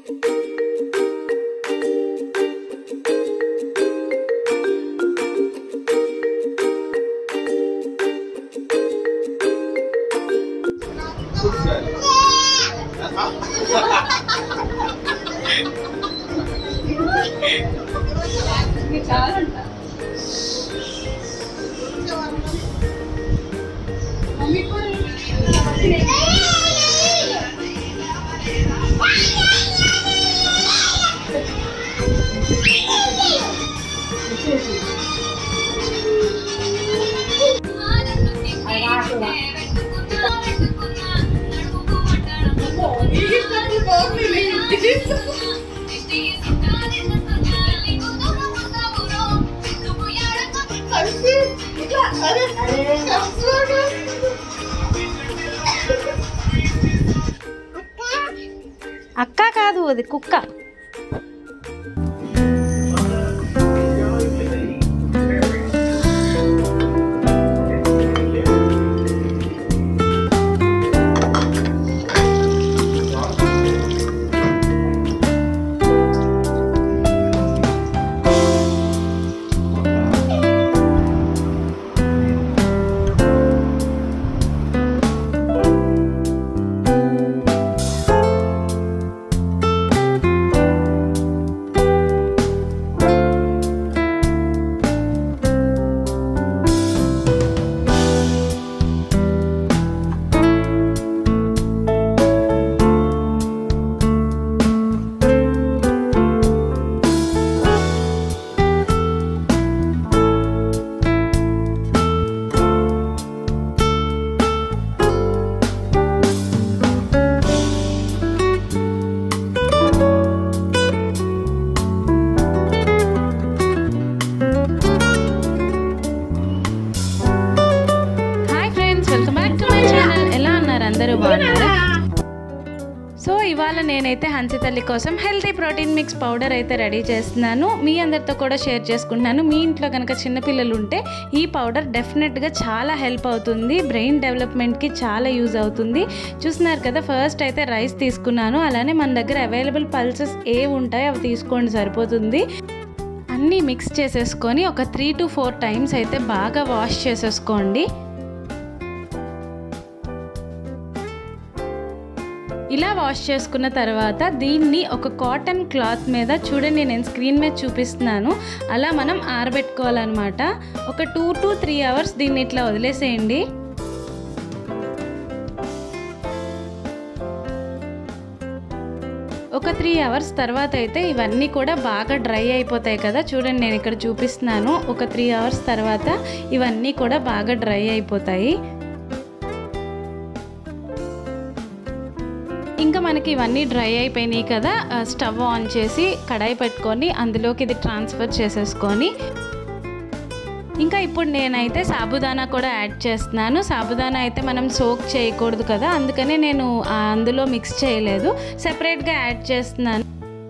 అక్క కాదు అది కుక్క hi friends welcome back to my channel ఎలా ఉన్నారు అందరూ బాగున్నారా సో ఇవాళ నేనైతే హంసితల్లి కోసం హెల్తీ ప్రోటీన్ మిక్స్ పౌడర్ అయితే రెడీ చేస్తున్నాను మీ అందరితో కూడా షేర్ చేసుకుంటున్నాను మీ ఇంట్లో కనుక చిన్నపిల్లలు ఉంటే ఈ పౌడర్ డెఫినెట్గా చాలా హెల్ప్ అవుతుంది బ్రెయిన్ డెవలప్మెంట్కి చాలా యూజ్ అవుతుంది చూస్తున్నారు కదా ఫస్ట్ అయితే రైస్ తీసుకున్నాను అలానే మన దగ్గర అవైలబుల్ పల్సెస్ ఏ ఉంటాయో అవి తీసుకోండి సరిపోతుంది అన్నీ మిక్స్ చేసేసుకొని ఒక త్రీ టు ఫోర్ టైమ్స్ అయితే బాగా వాష్ చేసేసుకోండి ఇలా వాష్ చేసుకున్న తర్వాత దీన్ని ఒక కాటన్ క్లాత్ మీద చూడండి నేను స్క్రీన్ మీద చూపిస్తున్నాను అలా మనం ఆరబెట్టుకోవాలన్నమాట ఒక టూ టు త్రీ అవర్స్ దీన్ని ఇట్లా వదిలేసేయండి ఒక త్రీ అవర్స్ తర్వాత అయితే ఇవన్నీ కూడా బాగా డ్రై అయిపోతాయి కదా చూడండి నేను ఇక్కడ చూపిస్తున్నాను ఒక త్రీ అవర్స్ తర్వాత ఇవన్నీ కూడా బాగా డ్రై అయిపోతాయి ఇంకా మనకి ఇవన్నీ డ్రై అయిపోయినాయి కదా ఆ, స్టవ్ ఆన్ చేసి కడాయి పెట్టుకొని అందులోకి ఇది ట్రాన్స్ఫర్ చేసేసుకొని ఇంకా ఇప్పుడు నేనైతే సాబుదానా కూడా యాడ్ చేస్తున్నాను సాబుదానా అయితే మనం సోక్ చేయకూడదు కదా అందుకనే నేను ఆ, అందులో మిక్స్ చేయలేదు సెపరేట్గా యాడ్ చేస్తున్నాను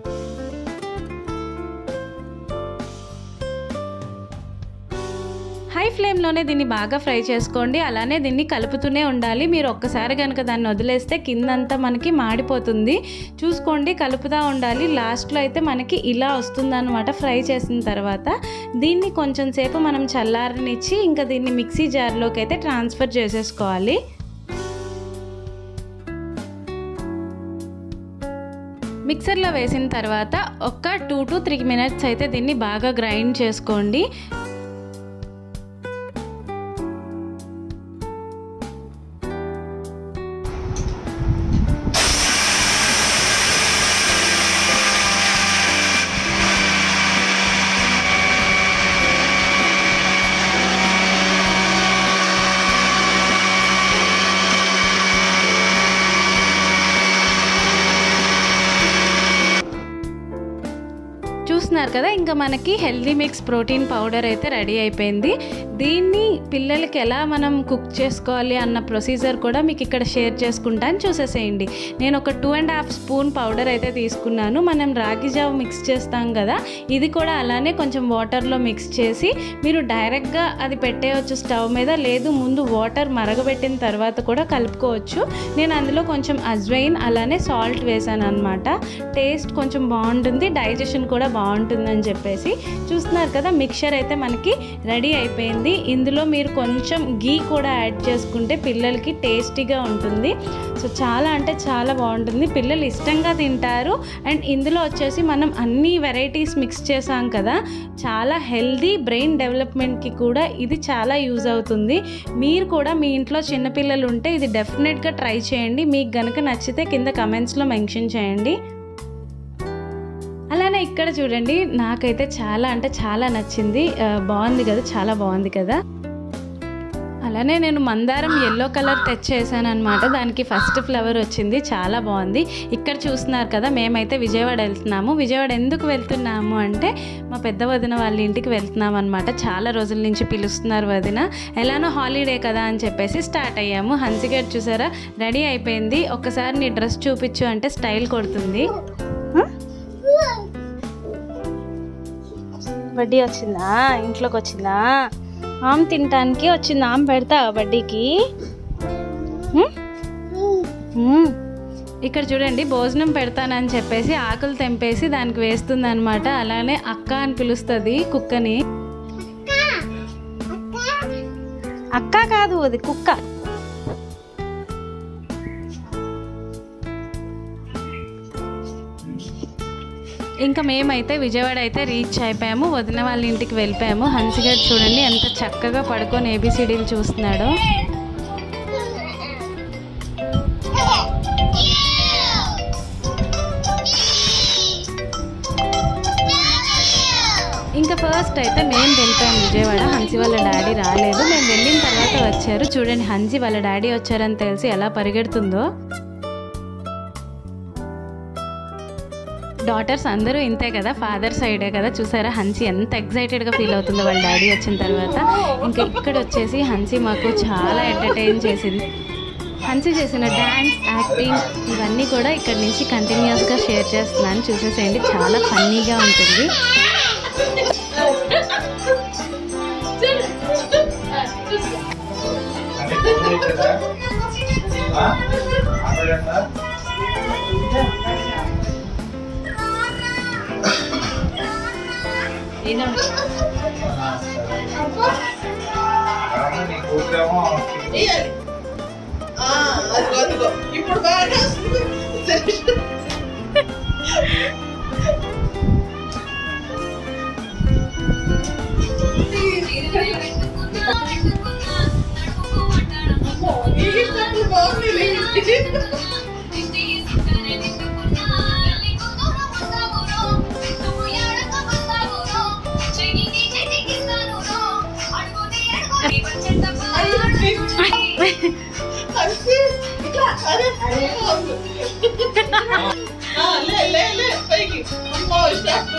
హై ఫ్లేమ్లోనే దీన్ని బాగా ఫ్రై చేసుకోండి అలానే దీన్ని కలుపుతూనే ఉండాలి మీరు ఒక్కసారి కనుక దాన్ని వదిలేస్తే కిందంతా మనకి మాడిపోతుంది చూసుకోండి కలుపుతూ ఉండాలి లాస్ట్లో అయితే మనకి ఇలా వస్తుందన్నమాట ఫ్రై చేసిన తర్వాత దీన్ని కొంచెం సేపు మనం చల్లారనిచ్చి ఇంకా దీన్ని మిక్సీ జార్లోకి అయితే ట్రాన్స్ఫర్ చేసేసుకోవాలి మిక్సర్లో వేసిన తర్వాత ఒక టూ టు త్రీ మినిట్స్ అయితే దీన్ని బాగా గ్రైండ్ చేసుకోండి చూస్తున్నారు కదా ఇంకా మనకి హెల్దీ మిక్స్ ప్రోటీన్ పౌడర్ అయితే రెడీ అయిపోయింది దీన్ని పిల్లలకి ఎలా మనం కుక్ చేసుకోవాలి అన్న ప్రొసీజర్ కూడా మీకు ఇక్కడ షేర్ చేసుకుంటాను చూసేసేయండి నేను ఒక two and half spoon powder అయితే తీసుకున్నాను మనం రాగి జావ మిక్స్ చేస్తాం కదా ఇది కూడా అలానే కొంచెం వాటర్లో మిక్స్ చేసి మీరు డైరెక్ట్గా అది పెట్టేయచ్చు స్టవ్ మీద లేదు ముందు వాటర్ మరగబెట్టిన తర్వాత కూడా కలుపుకోవచ్చు నేను అందులో కొంచెం అజ్వైన్ అలానే సాల్ట్ వేసాను అనమాట టేస్ట్ కొంచెం బాగుంటుంది డైజెషన్ కూడా బాగుంటుందని చెప్పేసి చూస్తున్నారు కదా మిక్చర్ అయితే మనకి రెడీ అయిపోయింది ఇందులో మీరు కొంచెం గీ కూడా యాడ్ చేసుకుంటే పిల్లలకి టేస్టీగా ఉంటుంది సో చాలా అంటే చాలా బాగుంటుంది పిల్లలు ఇష్టంగా తింటారు అండ్ ఇందులో వచ్చేసి మనం అన్ని వెరైటీస్ మిక్స్ చేసాం కదా చాలా హెల్దీ బ్రెయిన్ డెవలప్మెంట్కి కూడా ఇది చాలా యూజ్ అవుతుంది మీరు కూడా మీ ఇంట్లో చిన్నపిల్లలు ఉంటే ఇది డెఫినెట్గా ట్రై చేయండి మీకు గనుక నచ్చితే కింద కమెంట్స్లో మెన్షన్ చేయండి అలానే ఇక్కడ చూడండి నాకైతే చాలా అంటే చాలా నచ్చింది ఆ, బాగుంది కదా చాలా బాగుంది కదా అలానే నేను మందారం ఎల్లో కలర్ తెచ్చేసాను అనమాట దానికి ఫస్ట్ ఫ్లవర్ వచ్చింది చాలా బాగుంది ఇక్కడ చూస్తున్నారు కదా మేమైతే విజయవాడ వెళ్తున్నాము విజయవాడ ఎందుకు వెళ్తున్నాము అంటే మా పెద్ద వదిన వాళ్ళ ఇంటికి వెళ్తున్నాం అనమాట చాలా రోజుల నుంచి పిలుస్తున్నారు వదిన ఎలానో హాలిడే కదా అని చెప్పేసి స్టార్ట్ అయ్యాము హన్సిగడ్ చూసారా రెడీ అయిపోయింది ఒక్కసారి నీ డ్రెస్ చూపించు అంటే స్టైల్ కొడుతుంది బడ్డీ వచ్చిందా ఇంట్లోకి వచ్చిందా ఆమె తినటానికి వచ్చింది ఆమె పెడతా బడ్డీకి హ్మ్? హ్మ్. ఇక్కడ చూడండి భోజనం పెడతానని చెప్పేసి ఆకులు తెంపేసి దానికి వేస్తుంది అనమాట అలానే అక్క అని పిలుస్తుంది కుక్కని అక్క కాదు అది కుక్క ఇంకా మేమైతే విజయవాడ అయితే రీచ్ అయిపోయాము వదిన వాళ్ళ ఇంటికి వెళ్ళిపోయాము హన్సిగడ్ చూడండి ఎంత చక్కగా పడుకొని ఏబిసిడీలు చూస్తున్నాడో ఇంకా ఫస్ట్ అయితే మేము వెళ్ళిపోయాం విజయవాడ హన్సి వాళ్ళ డాడీ రాలేదు మేము వెళ్ళిన తర్వాత వచ్చారు చూడండి హన్సి వాళ్ళ డాడీ వచ్చారని తెలిసి ఎలా పరిగెడుతుందో డాటర్స్ అందరూ ఇంతే కదా ఫాదర్ సైడే కదా చూసారా హన్సీ ఎంత ఎక్సైటెడ్గా ఫీల్ అవుతుందో వాళ్ళ డాడీ వచ్చిన తర్వాత ఇంకా ఇక్కడ వచ్చేసి హన్సీ మాకు చాలా ఎంటర్టైన్ చేసింది హన్సీ చేసిన డ్యాన్స్ యాక్టింగ్ ఇవన్నీ కూడా ఇక్కడ నుంచి కంటిన్యూస్గా షేర్ చేస్తున్నాను చూసేసేయండి చాలా ఫన్నీగా ఉంటుంది ఇప్పుడు బాగా లే లే లే పైకి అమ్మో స్టాప్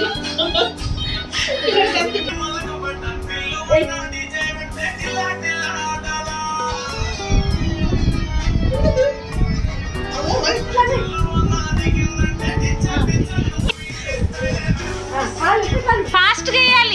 ఫాస్ట్గా వేయాలి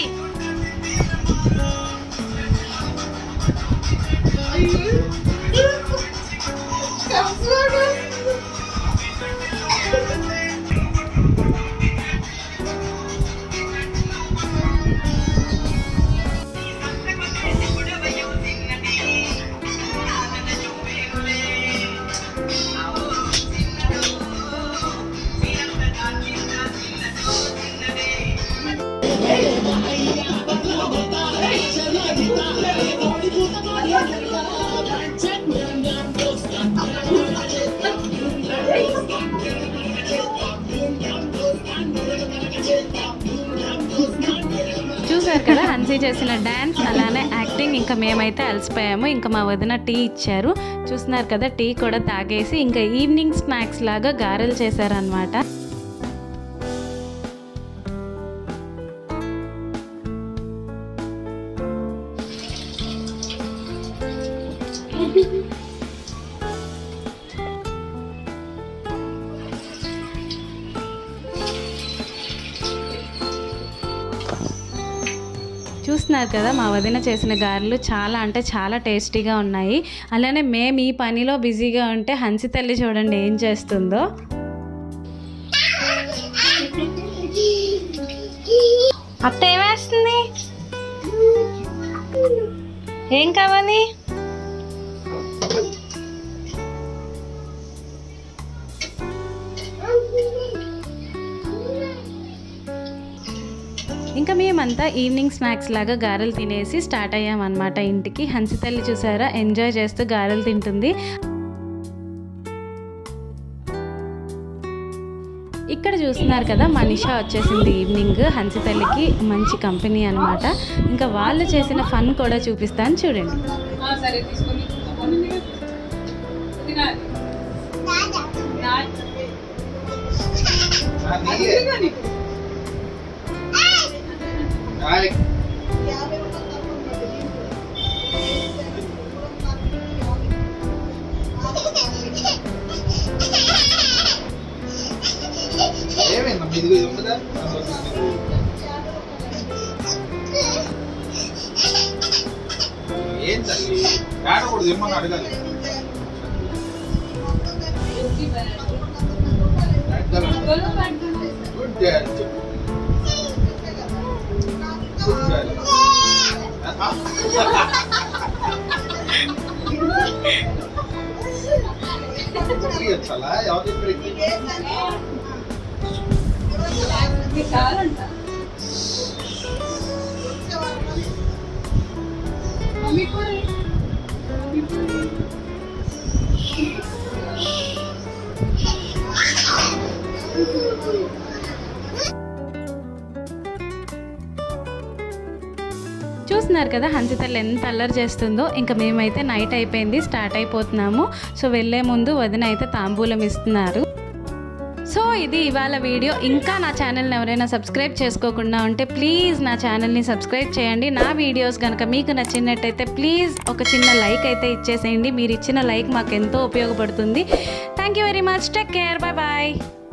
చూసారు కదా హన్సీ చేసిన డ్యాన్స్ అలానే యాక్టింగ్ ఇంకా మేమైతే అలసిపోయాము ఇంకా మా వదిన టీ ఇచ్చారు చూస్తున్నారు కదా టీ కూడా తాగేసి ఇంకా ఈవినింగ్ స్నాక్స్ లాగా గారెలు చేశారనమాట చూస్తున్నారు కదా మా వదిన చేసిన గారెలు చాలా అంటే చాలా టేస్టీగా ఉన్నాయి అలానే మేము ఈ పనిలో బిజీగా ఉంటే హన్సి తల్లి చూడండి ఏం చేస్తుందో అత్త ఏమేస్తుంది ఏం కావాలి ఇంకా మేమంతా ఈవినింగ్ స్నాక్స్ లాగా గారెలు తినేసి స్టార్ట్ అయ్యామన్నమాట ఇంటికి హన్సి తల్లి చూసారా ఎంజాయ్ చేస్తూ గారెలు తింటుంది ఇక్కడ చూస్తున్నారు కదా మనిషా వచ్చేసింది ఈవినింగ్ హన్సి తల్లికి మంచి కంపెనీ అన్నమాట ఇంకా వాళ్ళు చేసిన ఫన్ కూడా చూపిస్తాను చూడండి ఆ, సరే తీసుకొని తీసుకొని తినాలి అది తినాలి. ఏమైందమ్మా ఇదిగో ఇది ఉంటుందా ఏం తల్లి ఆడకూడదు ఏమని అడగాలి గుడ్ డాడ్ గుడ్ డాడ్ చాలా ఎవరు చెప్పారు ఇది చాలంట మమ్మీ కూడా మమ్మీ కూడా చూస్తున్నారు కదా హన్సితల్లి ఎంత అల్లరి చేస్తుందో ఇంకా మేమైతే నైట్ అయిపోయింది స్టార్ట్ అయిపోతున్నాము సో వెళ్ళే ముందు వదిన అయితే తాంబూలం ఇస్తున్నారు సో ఇది ఇవాళ వీడియో ఇంకా నా ఛానల్ని ఎవరైనా సబ్స్క్రైబ్ చేసుకోకుండా ఉంటే ప్లీజ్ నా ఛానల్ని సబ్స్క్రైబ్ చేయండి నా వీడియోస్ కనుక మీకు నచ్చినట్టయితే ప్లీజ్ ఒక చిన్న లైక్ అయితే ఇచ్చేసేయండి మీరు ఇచ్చిన లైక్ మాకు ఎంతో ఉపయోగపడుతుంది thank you very much take care bye bye